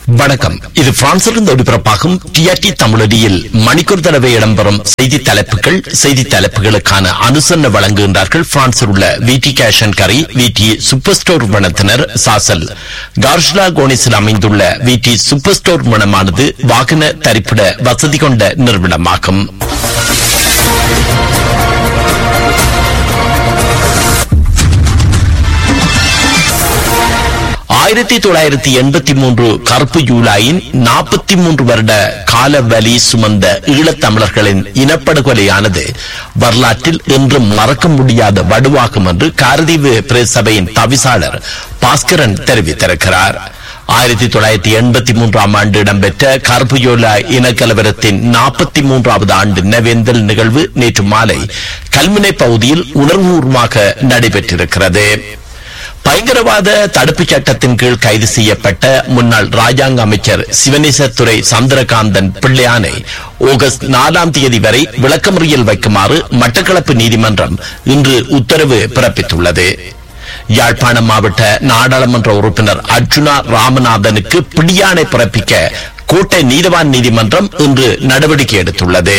வணக்கம் இது பிரான்சிலிருந்து ஒளிபரப்பாகும் டிஆர்டி தமிழடியில் மணிக்கூர் தடவை இடம்பெறும் செய்தி தலைப்புகள் செய்தி தலைப்புகளுக்கான அனுசரணை வழங்குகின்றார்கள் பிரான்சில் உள்ள விடி கேஷன் கரி விடி சூப்பர் ஸ்டோர் வனத்தினர் சாசல் கார்ஷ்லா கோனிஸில் அமைந்துள்ள விடி சூப்பர் ஸ்டோர் வனமானது வாகன தரிப்பிட வசதி கொண்ட நிறுவனமாகும் ஆயிரத்தி தொள்ளாயிரத்தி எண்பத்தி மூன்று கருப்பு ஜூலையின் நாற்பத்தி மூன்று வருட கால வலி சுமந்த ஈழத்தமிழர்களின் இனப்படுகொலையானது வரலாற்றில் என்றும் மறக்க முடியாத வடுவாகும் என்று காரதீவு பிரஸ் சபையின் தவிசாளர் பாஸ்கரன் தெரிவித்திருக்கிறார் ஆயிரத்தி தொள்ளாயிரத்தி எண்பத்தி மூன்றாம் ஆண்டு இடம்பெற்ற கர்புயோலா இனக்கலவரத்தின் நாற்பத்தி மூன்றாவது ஆண்டு நினைவேந்தல் நிகழ்வு நேற்று மாலை கல்முனை பகுதியில் உணர்வுபூர்வமாக நடைபெற்றிருக்கிறது பயங்கரவாத தடுப்புச் சட்டத்தின் கீழ் கைது செய்யப்பட்ட முன்னாள் ராஜாங்க அமைச்சர் சிவனேசத்துறை சந்திரகாந்தன் பிள்ளையானை ஆகஸ்ட் நாலாம் தேதி வரை விளக்கமறியல் வைக்குமாறு மட்டக்களப்பு நீதிமன்றம் இன்று உத்தரவு பிறப்பித்துள்ளது யாழ்ப்பாணம் மாவட்ட நாடாளுமன்ற உறுப்பினர் அர்ஜுனா ராமநாதனுக்கு பிடியாணை பிறப்பிக்க கோட்டை நீதவான் நீதிமன்றம் இன்று நடவடிக்கை எடுத்துள்ளது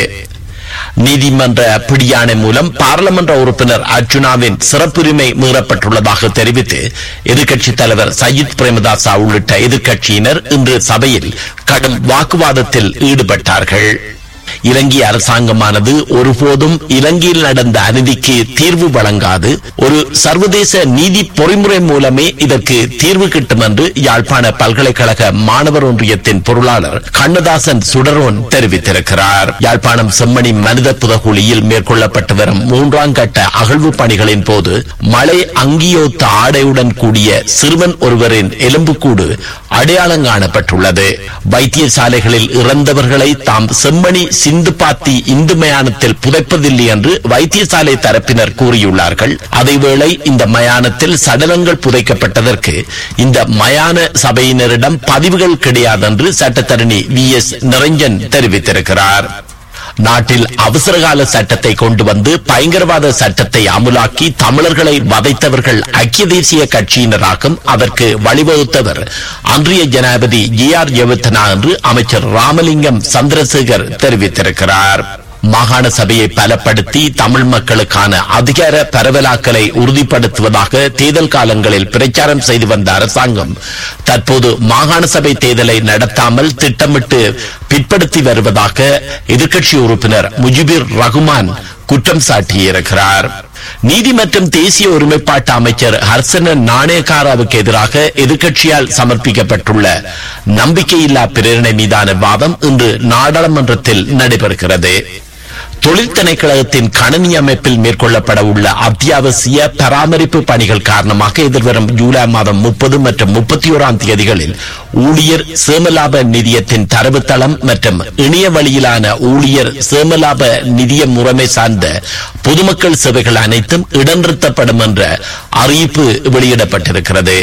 நீதிமன்ற பிடியாணை மூலம் பாராளுமன்ற உறுப்பினர் அர்ஜுனாவின் சிறப்புரிமை மீறப்பட்டுள்ளதாக தெரிவித்து எதிர்க்கட்சித் தலைவர் சயித் பிரேமதாசா உள்ளிட்ட எதிர்க்கட்சியினர் இன்று சபையில் கடும் வாக்குவாதத்தில் ஈடுபட்டார்கள் இலங்கை அரசாங்கமானது ஒருபோதும் இலங்கையில் நடந்த அநீதிக்கு தீர்வு வழங்காது ஒரு சர்வதேச நீதி பொறிமுறை மூலமே இதற்கு தீர்வு கிட்டும் என்று யாழ்ப்பாண பல்கலைக்கழக மாணவர் ஒன்றியத்தின் பொருளாளர் கண்ணதாசன் சுடரோன் தெரிவித்திருக்கிறார் யாழ்ப்பாணம் செம்மணி மனித புதகுழியில் மேற்கொள்ளப்பட்டு வரும் மூன்றாம் கட்ட அகழ்வு பணிகளின் போது மழை அங்கியோத்த ஆடையுடன் கூடிய சிறுவன் ஒருவரின் எலும்புக்கூடு அடையாளம் காணப்பட்டுள்ளது வைத்தியசாலைகளில் இறந்தவர்களை தாம் செம்மணி சிந்து பாத்தி இந்து மயானத்தில் புதைப்பதில்லை என்று வைத்தியசாலை தரப்பினர் கூறியுள்ளார்கள் அதேவேளை இந்த மயானத்தில் சடலங்கள் புதைக்கப்பட்டதற்கு இந்த மயான சபையினரிடம் பதிவுகள் கிடையாது என்று சட்டத்தரணி வி எஸ் நிரஞ்சன் தெரிவித்திருக்கிறார் நாட்டில் அவசரகால சட்டத்தை கொண்டு வந்து பயங்கரவாத சட்டத்தை அமுலாக்கி தமிழர்களை வதைத்தவர்கள் ஐக்கிய தேசிய கட்சியினராகும் அதற்கு வழிவகுத்தவர் அன்றைய ஜனாதிபதி ஜி ஆர் யவத்தனா என்று அமைச்சர் ராமலிங்கம் சந்திரசேகர் தெரிவித்திருக்கிறார் மாகாண சபையை பலப்படுத்தி தமிழ் மக்களுக்கான அதிகார பரவலாக்கலை உறுதிப்படுத்துவதாக தேர்தல் காலங்களில் பிரச்சாரம் செய்து வந்த அரசாங்கம் தற்போது மாகாண சபை தேர்தலை நடத்தாமல் திட்டமிட்டு பிற்படுத்தி வருவதாக எதிர்க்கட்சி உறுப்பினர் முஜிபுர் ரகுமான் குற்றம் சாட்டியிருக்கிறார் நீதி மற்றும் தேசிய ஒருமைப்பாட்டு அமைச்சர் ஹர்சன நாணயக்காராவுக்கு எதிராக எதிர்க்கட்சியால் சமர்ப்பிக்கப்பட்டுள்ள நம்பிக்கையில்லா பிரேரணை மீதான வாதம் இன்று நாடாளுமன்றத்தில் நடைபெறுகிறது தொழில் திணைக்களகத்தின் கணனி அமைப்பில் மேற்கொள்ளப்பட உள்ள அத்தியாவசிய பராமரிப்பு பணிகள் காரணமாக எதிர்வரும் ஜூலை மாதம் முப்பது மற்றும் முப்பத்தி ஓராம் தேதிகளில் ஊழியர் சேமலாப நிதியத்தின் தரவுத்தளம் மற்றும் இணைய வழியிலான ஊழியர் சேமலாப நிதிய முறைமை சார்ந்த பொதுமக்கள் சேவைகள் அனைத்தும் இடநிறுத்தப்படும் என்ற அறிவிப்பு வெளியிடப்பட்டிருக்கிறது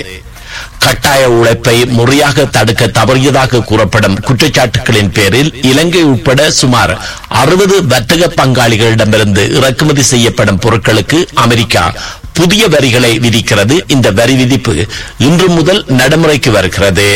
கட்டாய உழைப்பை முறையாக தடுக்க தவறியதாக கூறப்படும் குற்றச்சாட்டுகளின் பேரில் இலங்கை உட்பட சுமார் அறுபது வர்த்தக பங்காளிகளிடமிருந்து இறக்குமதி செய்யப்படும் பொருட்களுக்கு அமெரிக்கா புதிய வரிகளை விதிக்கிறது இந்த வரி விதிப்பு இன்று முதல் நடைமுறைக்கு வருகிறது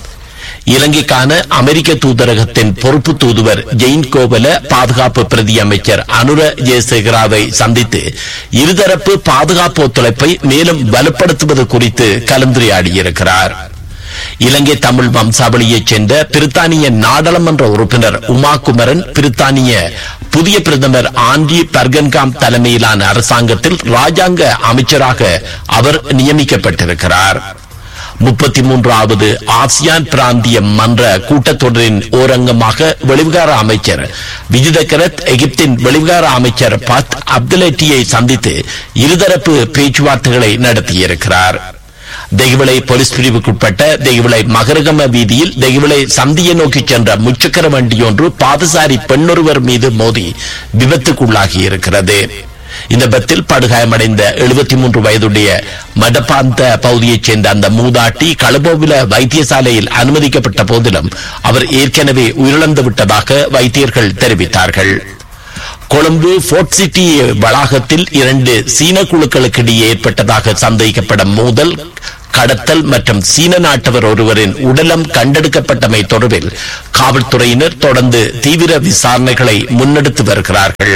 இலங்கைக்கான அமெரிக்க தூதரகத்தின் பொறுப்பு தூதுவர் ஜெயின் கோவல பாதுகாப்பு பிரதி அமைச்சர் அனுர ஜெயசேகராவை சந்தித்து இருதரப்பு பாதுகாப்பு ஒத்துழைப்பை மேலும் வலுப்படுத்துவது குறித்து கலந்துரையாடியிருக்கிறார் இலங்கை தமிழ் வம்சாவளியைச் சேர்ந்த பிரித்தானிய நாடாளுமன்ற உறுப்பினர் உமா குமரன் பிரித்தானிய புதிய பிரதமர் ஆண்டி பர்கன்காம் தலைமையிலான அரசாங்கத்தில் ராஜாங்க அமைச்சராக அவர் நியமிக்கப்பட்டிருக்கிறார் முப்பத்தி மூன்றாவது ஆசியான் பிராந்திய மன்ற கூட்டத்தொடரின் ஓரங்கமாக வெளிவிகார அமைச்சர் விஜிதகரத் எகிப்தின் வெளிவிகார அமைச்சர் பத் அப்துலட்டியை சந்தித்து இருதரப்பு பேச்சுவார்த்தைகளை நடத்தியிருக்கிறார் தெய்வளை போலீஸ் பிரிவுக்குட்பட்ட தெய்வளை மகரகம வீதியில் தெய்வளை சந்தியை நோக்கி சென்ற முச்சக்கர வண்டியொன்று பாதசாரி பெண்ணொருவர் மீது மோதி விபத்துக்குள்ளாகி இருக்கிறது இந்த விபத்தில் படுகாயமடைந்த எழுபத்தி மூன்று வயதுடைய மடப்பாந்த பகுதியைச் சேர்ந்த அந்த மூதாட்டி களபோவில வைத்தியசாலையில் அனுமதிக்கப்பட்ட போதிலும் அவர் ஏற்கனவே உயிரிழந்து விட்டதாக வைத்தியர்கள் தெரிவித்தார்கள் கொழும்பு போர்ட் சிட்டி வளாகத்தில் இரண்டு சீன குழுக்களுக்கு இடையே ஏற்பட்டதாக சந்தேகிக்கப்படும் மோதல் கடத்தல் மற்றும் சீன நாட்டவர் ஒருவரின் உடலம் கண்டெடுக்கப்பட்டமை தொடர்பில் காவல்துறையினர் தொடர்ந்து தீவிர விசாரணைகளை முன்னெடுத்து வருகிறார்கள்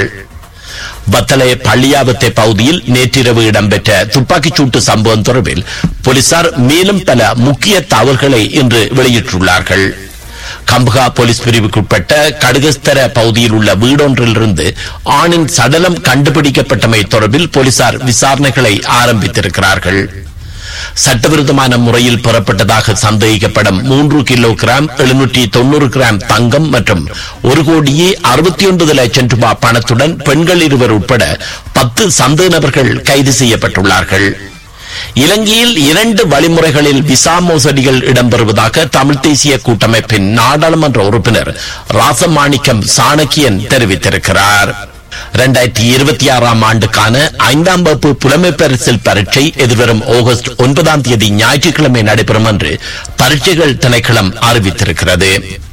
வத்தலை பள்ளியாவத்தை பகுதியில் நேற்றிரவு இடம்பெற்ற துப்பாக்கிச் சூட்டு சம்பவம் தொடர்பில் போலீசார் மேலும் பல முக்கிய தகவல்களை இன்று வெளியிட்டுள்ளார்கள் கம்பகா போலீஸ் பிரிவுக்குட்பட்ட கடுகஸ்தர பகுதியில் உள்ள வீடொன்றிலிருந்து ஆணின் சடலம் கண்டுபிடிக்கப்பட்டமை தொடர்பில் போலீசார் விசாரணைகளை ஆரம்பித்திருக்கிறார்கள் சட்டவிரோதமான முறையில் பெறப்பட்டதாக சந்தேகிக்கப்படும் மூன்று கிலோ கிராம் எழுநூற்றி தொண்ணூறு கிராம் தங்கம் மற்றும் ஒரு கோடியே அறுபத்தி ஒன்பது லட்சம் ரூபாய் பணத்துடன் பெண்கள் இருவர் உட்பட பத்து சந்தேக நபர்கள் கைது செய்யப்பட்டுள்ளார்கள் இலங்கையில் இரண்டு வழிமுறைகளில் விசா மோசடிகள் இடம்பெறுவதாக தமிழ் தேசிய கூட்டமைப்பின் நாடாளுமன்ற உறுப்பினர் ராசமாணிக்கம் சாணக்கியன் தெரிவித்திருக்கிறார் இரண்டாயிரத்தி இருபத்தி ஆறாம் ஆண்டுக்கான ஐந்தாம் வகுப்பு புலமை பரிசில் பரீட்சை எதிர்வரும் ஆகஸ்ட் ஒன்பதாம் தேதி ஞாயிற்றுக்கிழமை நடைபெறும் என்று பரீட்சைகள் திணைக்களம் அறிவித்திருக்கிறது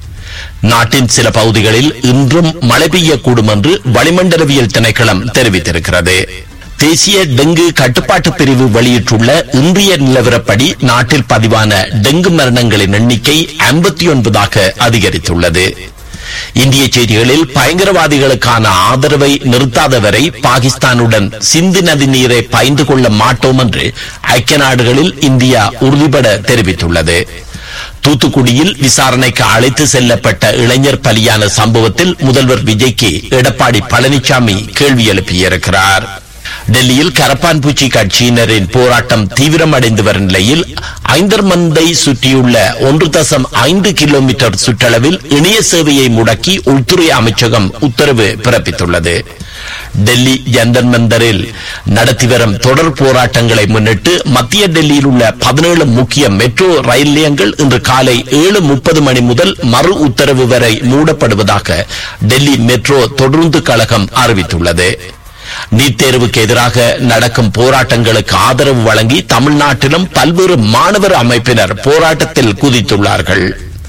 நாட்டின் சில பகுதிகளில் இன்றும் மழை பெய்யக்கூடும் என்று வளிமண்டலவியல் திணைக்களம் தெரிவித்திருக்கிறது தேசிய டெங்கு கட்டுப்பாட்டு பிரிவு வெளியிட்டுள்ள இன்றைய நிலவரப்படி நாட்டில் பதிவான டெங்கு மரணங்களின் எண்ணிக்கை ஐம்பத்தி ஒன்பதாக அதிகரித்துள்ளது இந்திய செய்திகளில் பயங்கரவாதிகளுக்கான ஆதரவை நிறுத்தாதவரை பாகிஸ்தானுடன் சிந்து நதி நீரை பயந்து கொள்ள மாட்டோம் என்று ஐக்கிய நாடுகளில் இந்தியா உறுதிபட தெரிவித்துள்ளது தூத்துக்குடியில் விசாரணைக்கு அழைத்து செல்லப்பட்ட இளைஞர் பலியான சம்பவத்தில் முதல்வர் விஜய்க்கு எடப்பாடி பழனிசாமி கேள்வி எழுப்பியிருக்கிறார் டெல்லியில் கரப்பான்பூச்சி கட்சியினரின் போராட்டம் தீவிரமடைந்து வரும் நிலையில் ஐந்தர்மந்தை சுற்றியுள்ள ஒன்று தசம் ஐந்து கிலோமீட்டர் சுற்றளவில் இணைய சேவையை முடக்கி உள்துறை அமைச்சகம் உத்தரவு பிறப்பித்துள்ளது டெல்லி ஜந்தர் மந்தரில் நடத்தி வரும் தொடர் போராட்டங்களை முன்னிட்டு மத்திய டெல்லியில் உள்ள பதினேழு முக்கிய மெட்ரோ ரயில் நிலையங்கள் இன்று காலை ஏழு முப்பது மணி முதல் மறு உத்தரவு வரை மூடப்படுவதாக டெல்லி மெட்ரோ தொடர்ந்து கழகம் அறிவித்துள்ளது நீட் தேர்வுக்கு எதிராக நடக்கும் போராட்டங்களுக்கு ஆதரவு வழங்கி தமிழ்நாட்டிலும் பல்வேறு மாணவர் அமைப்பினர் போராட்டத்தில் குதித்துள்ளார்கள்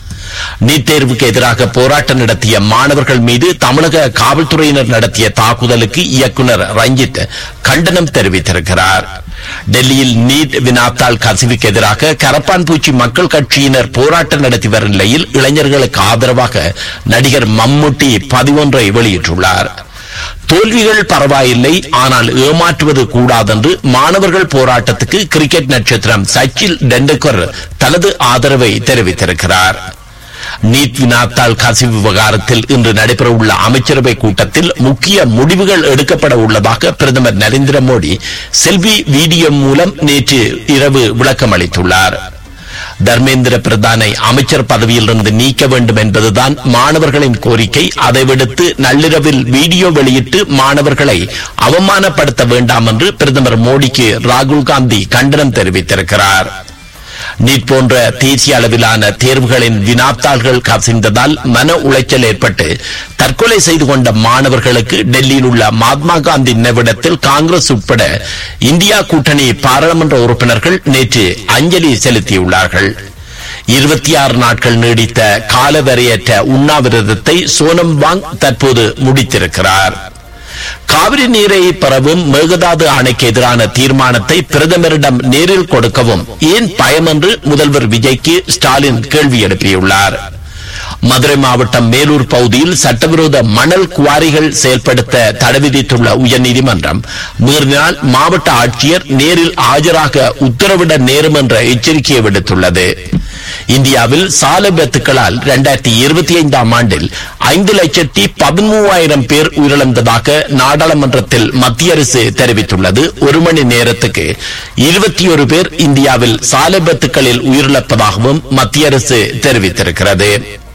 நீட் தேர்வுக்கு எதிராக போராட்டம் நடத்திய மாணவர்கள் மீது தமிழக காவல்துறையினர் நடத்திய தாக்குதலுக்கு இயக்குனர் ரஞ்சித் கண்டனம் தெரிவித்திருக்கிறார் டெல்லியில் நீட் வினாத்தாள் கசிவுக்கு எதிராக கரப்பான்பூச்சி மக்கள் கட்சியினர் போராட்டம் நடத்தி வரும் நிலையில் இளைஞர்களுக்கு ஆதரவாக நடிகர் மம்முட்டி பதிவொன்றை வெளியிட்டுள்ளார் தோல்விகள் பரவாயில்லை ஆனால் ஏமாற்றுவது கூடாதென்று மாணவர்கள் போராட்டத்துக்கு கிரிக்கெட் நட்சத்திரம் சச்சில் டெண்டுல்கர் தனது ஆதரவை தெரிவித்திருக்கிறார் நீட் வினாத்தாள் கசிவு விவகாரத்தில் இன்று நடைபெறவுள்ள அமைச்சரவை கூட்டத்தில் முக்கிய முடிவுகள் எடுக்கப்பட உள்ளதாக பிரதமர் நரேந்திர மோடி செல்வி வீடியோ மூலம் நேற்று இரவு விளக்கம் அளித்துள்ளார் தர்மேந்திர பிரதானை அமைச்சர் பதவியிலிருந்து நீக்க வேண்டும் என்பதுதான் மாணவர்களின் கோரிக்கை அதை விடுத்து நள்ளிரவில் வீடியோ வெளியிட்டு மாணவர்களை அவமானப்படுத்த வேண்டாம் என்று பிரதமர் மோடிக்கு ராகுல் காந்தி கண்டனம் தெரிவித்திருக்கிறார் நீட் போன்ற தேசிய அளவிலான தேர்வுகளின் வினாத்தாள்கள் கசிந்ததால் மன உளைச்சல் ஏற்பட்டு தற்கொலை செய்து கொண்ட மாணவர்களுக்கு டெல்லியில் உள்ள மகாத்மா காந்தி நினைவிடத்தில் காங்கிரஸ் உட்பட இந்தியா கூட்டணி பாராளுமன்ற உறுப்பினர்கள் நேற்று அஞ்சலி செலுத்தியுள்ளார்கள் இருபத்தி ஆறு நாட்கள் நீடித்த காலவரையற்ற உண்ணாவிரதத்தை சோனம் வாங் தற்போது முடித்திருக்கிறார் காவிரி நீரை பெறவும் மேகதாது அணைக்கு எதிரான தீர்மானத்தை பிரதமரிடம் நேரில் கொடுக்கவும் ஏன் பயம் என்று முதல்வர் விஜய்க்கு ஸ்டாலின் கேள்வி எழுப்பியுள்ளார் மதுரை மாவட்டம் மேலூர் பகுதியில் சட்டவிரோத மணல் குவாரிகள் செயல்படுத்த தடை விதித்துள்ள உயர்நீதிமன்றம் மீறினால் மாவட்ட ஆட்சியர் நேரில் ஆஜராக உத்தரவிட நேரும் என்ற எச்சரிக்கையை விடுத்துள்ளது இந்தியாவில் சால விபத்துக்களால் இரண்டாயிரத்தி இருபத்தி ஐந்தாம் ஆண்டில் ஐந்து லட்சத்தி பதிமூவாயிரம் பேர் உயிரிழந்ததாக நாடாளுமன்றத்தில் மத்திய அரசு தெரிவித்துள்ளது ஒரு மணி நேரத்துக்கு இருபத்தி ஒரு பேர் இந்தியாவில் சால விபத்துக்களில் உயிரிழப்பதாகவும் மத்திய அரசு தெரிவித்திருக்கிறது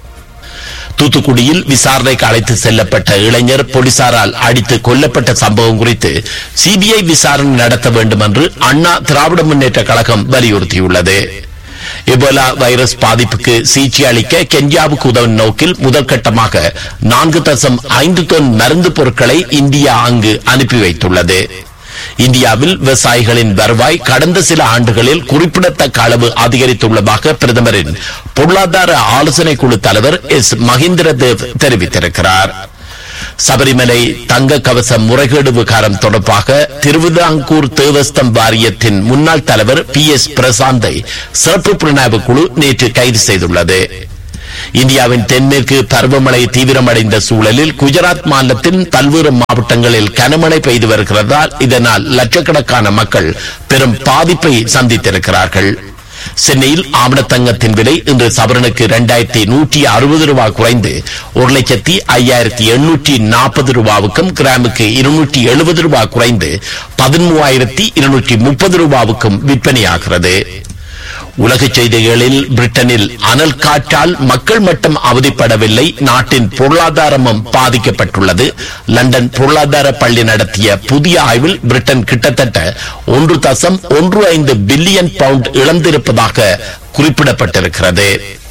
தூத்துக்குடியில் விசாரணைக்கு அழைத்து செல்லப்பட்ட இளைஞர் போலீசாரால் அடித்து கொல்லப்பட்ட சம்பவம் குறித்து சிபிஐ விசாரணை நடத்த வேண்டும் என்று அண்ணா திராவிட முன்னேற்ற கழகம் வலியுறுத்தியுள்ளது எபோலா வைரஸ் பாதிப்புக்கு சிகிச்சை அளிக்க கென்யாவுக்கு உதவும் நோக்கில் முதல் கட்டமாக நான்கு தசம் ஐந்து தொன் மருந்து பொருட்களை இந்தியா அங்கு அனுப்பி வைத்துள்ளது இந்தியாவில் விவசாயிகளின் வருவாய் கடந்த சில ஆண்டுகளில் குறிப்பிடத்தக்க அளவு அதிகரித்துள்ளதாக பிரதமரின் பொருளாதார ஆலோசனை குழு தலைவர் எஸ் மகேந்திர தேவ் தெரிவித்திருக்கிறார் சபரிமலை தங்க கவச முறைகேடு விகாரம் தொடர்பாக திருவிதாங்கூர் தேவஸ்தம் வாரியத்தின் முன்னாள் தலைவர் பி எஸ் பிரசாந்தை சிறப்பு புலனாய்வு குழு நேற்று கைது செய்துள்ளது இந்தியாவின் தென்மேற்கு பருவமழை தீவிரமடைந்த சூழலில் குஜராத் மாநிலத்தின் பல்வேறு மாவட்டங்களில் கனமழை பெய்து வருகிறதால் இதனால் லட்சக்கணக்கான மக்கள் பெரும் பாதிப்பை சந்தித்திருக்கிறார்கள் சென்னையில் ஆவணத்தங்கத்தின் விலை இன்று சவரனுக்கு இரண்டாயிரத்தி நூற்றி அறுபது ரூபாய் குறைந்து ஒரு லட்சத்தி ஐயாயிரத்தி எண்ணூற்றி நாற்பது ரூபாவுக்கும் கிராமுக்கு இருநூற்றி எழுபது ரூபாய் குறைந்து பதிமூவாயிரத்தி இருநூற்றி முப்பது ரூபாவுக்கும் விற்பனையாகிறது உலக செய்திகளில் பிரிட்டனில் அனல் காற்றால் மக்கள் மட்டும் அவதிப்படவில்லை நாட்டின் பொருளாதாரமும் பாதிக்கப்பட்டுள்ளது லண்டன் பொருளாதார பள்ளி நடத்திய புதிய ஆய்வில் பிரிட்டன் கிட்டத்தட்ட ஒன்று தசம் ஒன்று ஐந்து பில்லியன் பவுண்ட் இழந்திருப்பதாக குறிப்பிடப்பட்டிருக்கிறது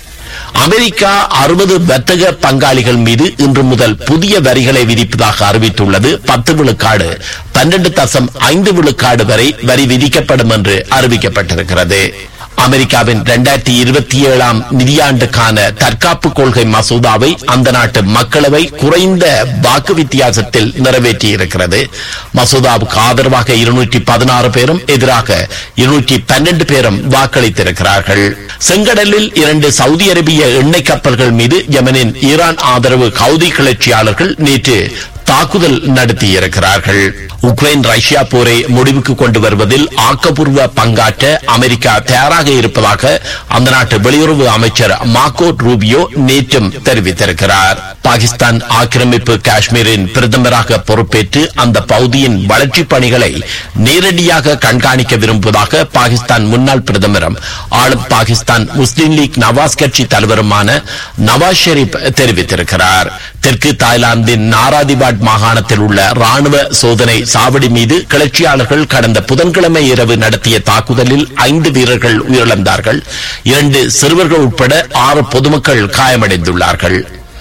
அமெரிக்கா அறுபது வர்த்தக பங்காளிகள் மீது இன்று முதல் புதிய வரிகளை விதிப்பதாக அறிவித்துள்ளது பத்து விழுக்காடு பன்னெண்டு தசம் ஐந்து விழுக்காடு வரை வரி விதிக்கப்படும் என்று அறிவிக்கப்பட்டிருக்கிறது அமெரிக்காவின் இரண்டாயிரத்தி இருபத்தி ஏழாம் நிதியாண்டுக்கான தற்காப்பு கொள்கை மசோதாவை அந்த நாட்டு மக்களவை குறைந்த வாக்கு வித்தியாசத்தில் நிறைவேற்றியிருக்கிறது மசோதாவுக்கு ஆதரவாக இருநூற்றி பதினாறு பேரும் எதிராக இருநூற்றி பன்னெண்டு பேரும் வாக்களித்திருக்கிறார்கள் செங்கடலில் இரண்டு சவுதி அரேபிய எண்ணெய் கப்பல்கள் மீது யமனின் ஈரான் ஆதரவு கவுதி கிளர்ச்சியாளர்கள் நேற்று தாக்குதல் நடத்தியிருக்கிறார்கள் உக்ரைன் ரஷ்யா போரை முடிவுக்கு கொண்டு வருவதில் ஆக்கப்பூர்வ பங்காற்ற அமெரிக்கா தயாராக இருப்பதாக அந்த நாட்டு வெளியுறவு அமைச்சர் மார்க்கோ ரூபியோ நேற்றும் தெரிவித்திருக்கிறார் பாகிஸ்தான் ஆக்கிரமிப்பு காஷ்மீரின் பிரதமராக பொறுப்பேற்று அந்த பகுதியின் வளர்ச்சிப் பணிகளை நேரடியாக கண்காணிக்க விரும்புவதாக பாகிஸ்தான் முன்னாள் பிரதமரும் ஆளும் பாகிஸ்தான் முஸ்லிம் லீக் நவாஸ் கட்சி தலைவருமான நவாஸ் ஷெரீப் தெரிவித்திருக்கிறார் தெற்கு தாய்லாந்தின் நாராதிபாட் மாகாணத்தில் உள்ள ராணுவ சோதனை சாவடி மீது கிளர்ச்சியாளர்கள் கடந்த புதன்கிழமை இரவு நடத்திய தாக்குதலில் ஐந்து வீரர்கள் உயிரிழந்தார்கள் இரண்டு சிறுவர்கள் உட்பட ஆறு பொதுமக்கள் காயமடைந்துள்ளார்கள்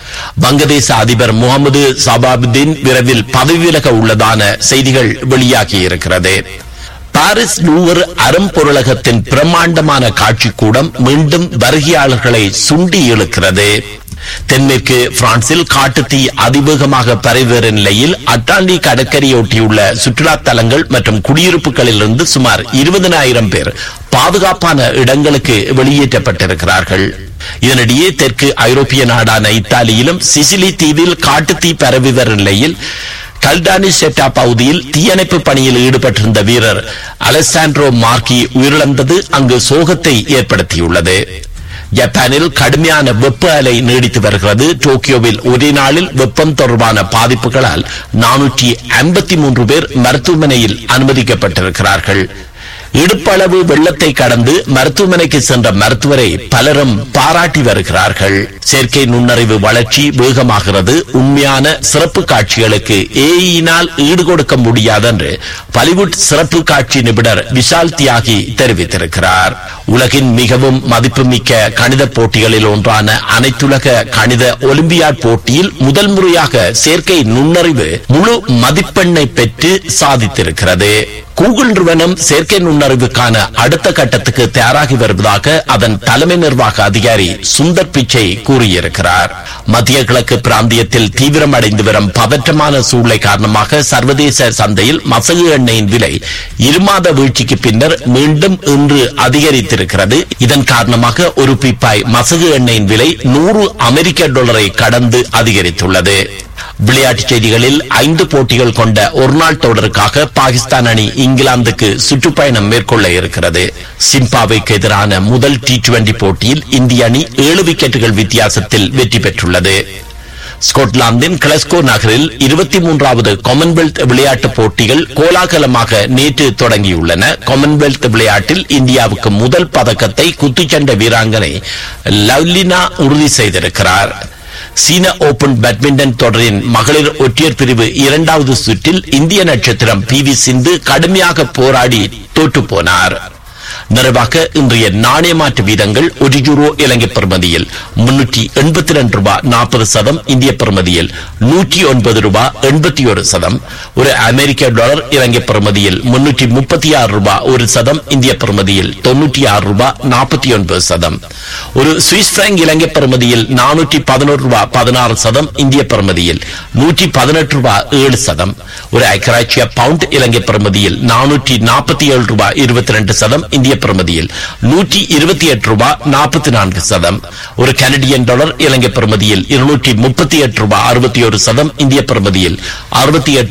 வங்கதேச அதிபர் முகமது சபாபுதீன் விரைவில் பதவி விலக உள்ளதான செய்திகள் வெளியாகியிருக்கிறது பாரிஸ் லூவர் அரும்பொருளகத்தின் பிரம்மாண்டமான காட்சிக்கூடம் மீண்டும் வருகையாளர்களை சுண்டி இழுக்கிறது தென்மேற்கு பிரான்சில் காட்டுத்தீ அதிவேகமாக பரவி வரும் நிலையில் அட்லாண்டிக் கடற்கரையொட்டியுள்ள சுற்றுலா தலங்கள் மற்றும் குடியிருப்புகளிலிருந்து சுமார் இருபதனாயிரம் பேர் பாதுகாப்பான இடங்களுக்கு வெளியேற்றப்பட்டிருக்கிறார்கள் இதனிடையே தெற்கு ஐரோப்பிய நாடான இத்தாலியிலும் சிசிலி தீவில் காட்டுத்தீ பரவி வரும் நிலையில் கல்டானி செட்டா பகுதியில் தீயணைப்பு பணியில் ஈடுபட்டிருந்த வீரர் அலெசாண்ட்ரோ மார்க்கி உயிரிழந்தது அங்கு சோகத்தை ஏற்படுத்தியுள்ளது ஜப்பானில் கடுமையான வெப்ப அலை நீடித்து வருகிறது டோக்கியோவில் ஒரே நாளில் வெப்பம் தொடர்பான பாதிப்புகளால் நானூற்றி ஐம்பத்தி மூன்று பேர் மருத்துவமனையில் அனுமதிக்கப்பட்டிருக்கிறார்கள் இடுப்பளவு வெள்ளத்தை கடந்து மருத்துவமனைக்கு சென்ற மருத்துவரை பலரும் பாராட்டி வருகிறார்கள் செயற்கை நுண்ணறிவு வளர்ச்சி வேகமாகிறது உண்மையான சிறப்பு காட்சிகளுக்கு ஏயினால் ஈடுகொடுக்க முடியாதென்று பாலிவுட் சிறப்பு காட்சி நிபுணர் விஷால் தியாகி தெரிவித்திருக்கிறார் உலகின் மிகவும் மதிப்புமிக்க கணித போட்டிகளில் ஒன்றான அனைத்துலக கணித ஒலிம்பியாட் போட்டியில் முதல் முறையாக செயற்கை நுண்ணறிவு முழு மதிப்பெண்ணை பெற்று சாதித்திருக்கிறது கூகுள் நிறுவனம் செயற்கை நுண்ணறிவுக்கான அடுத்த கட்டத்துக்கு தயாராகி வருவதாக அதன் தலைமை நிர்வாக அதிகாரி சுந்தர் பிச்சை கூறியிருக்கிறார் மத்திய கிழக்கு பிராந்தியத்தில் தீவிரமடைந்து வரும் பதற்றமான சூழ்நிலை காரணமாக சர்வதேச சந்தையில் மசகு எண்ணெயின் விலை இருமாத வீழ்ச்சிக்கு பின்னர் மீண்டும் இன்று அதிகரித்திருக்கிறது இதன் காரணமாக ஒரு பீப்பாய் மசகு எண்ணெயின் விலை நூறு அமெரிக்க டாலரை கடந்து அதிகரித்துள்ளது விளையாட்டுச் செய்திகளில் ஐந்து போட்டிகள் கொண்ட ஒருநாள் தொடருக்காக பாகிஸ்தான் அணி இங்கிலாந்துக்கு சுற்றுப்பயணம் மேற்கொள்ள இருக்கிறது சிம்பாவுக்கு எதிரான முதல் டி டுவெண்டி போட்டியில் இந்திய அணி ஏழு விக்கெட்டுகள் வித்தியாசத்தில் வெற்றி பெற்றுள்ளது ஸ்கொட்லாந்தின் கிளஸ்கோ நகரில் இருபத்தி மூன்றாவது காமன்வெல்த் விளையாட்டுப் போட்டிகள் கோலாகலமாக நேற்று தொடங்கியுள்ளன காமன்வெல்த் விளையாட்டில் இந்தியாவுக்கு முதல் பதக்கத்தை குத்துச்சண்டை வீராங்கனை லவ்லினா உறுதி செய்திருக்கிறார் சீன ஓபன் பேட்மிண்டன் தொடரின் மகளிர் ஒற்றையர் பிரிவு இரண்டாவது சுற்றில் இந்திய நட்சத்திரம் பி வி சிந்து கடுமையாக போராடி தோற்று போனார் நிறைவாக இன்றைய நாணய மாற்று வீதங்கள் ஒரு யூரோ இலங்கை பெறுமதியில் முன்னூற்றி எண்பத்தி ரெண்டு ரூபாய் நாற்பது சதம் இந்திய பெறுமதியில் நூற்றி ஒன்பது ரூபாய் எண்பத்தி ஒரு சதம் ஒரு அமெரிக்க டாலர் இலங்கை பெறுமதியில் முன்னூற்றி முப்பத்தி ஆறு ரூபாய் ஒரு சதம் இந்திய பெறுமதியில் தொன்னூற்றி ஆறு ரூபாய் நாற்பத்தி ஒன்பது சதம் ஒரு சுவிஸ் பிராங்க் இலங்கை பெறுமதியில் நானூற்றி பதினோரு ரூபாய் பதினாறு சதம் இந்திய பெறுமதியில் நூற்றி பதினெட்டு ரூபாய் ஏழு சதம் ஒரு ஐக்கராட்சிய பவுண்ட் இலங்கை பெறுமதியில் நானூற்றி நாற்பத்தி ஏழு ரூபாய் இருபத்தி ரெண்டு சதம் இந்திய பெறுமதியில் நூற்றி இருபத்தி எட்டு ரூபாய் நாற்பத்தி நான்கு சதம் ஒரு கனடியன் டாலர் இலங்கை பெறுமதியில் இருநூற்றி முப்பத்தி எட்டு ரூபாய் அறுபத்தி ஒரு சதம் இந்திய பெறுமதியில் அறுபத்தி எட்டு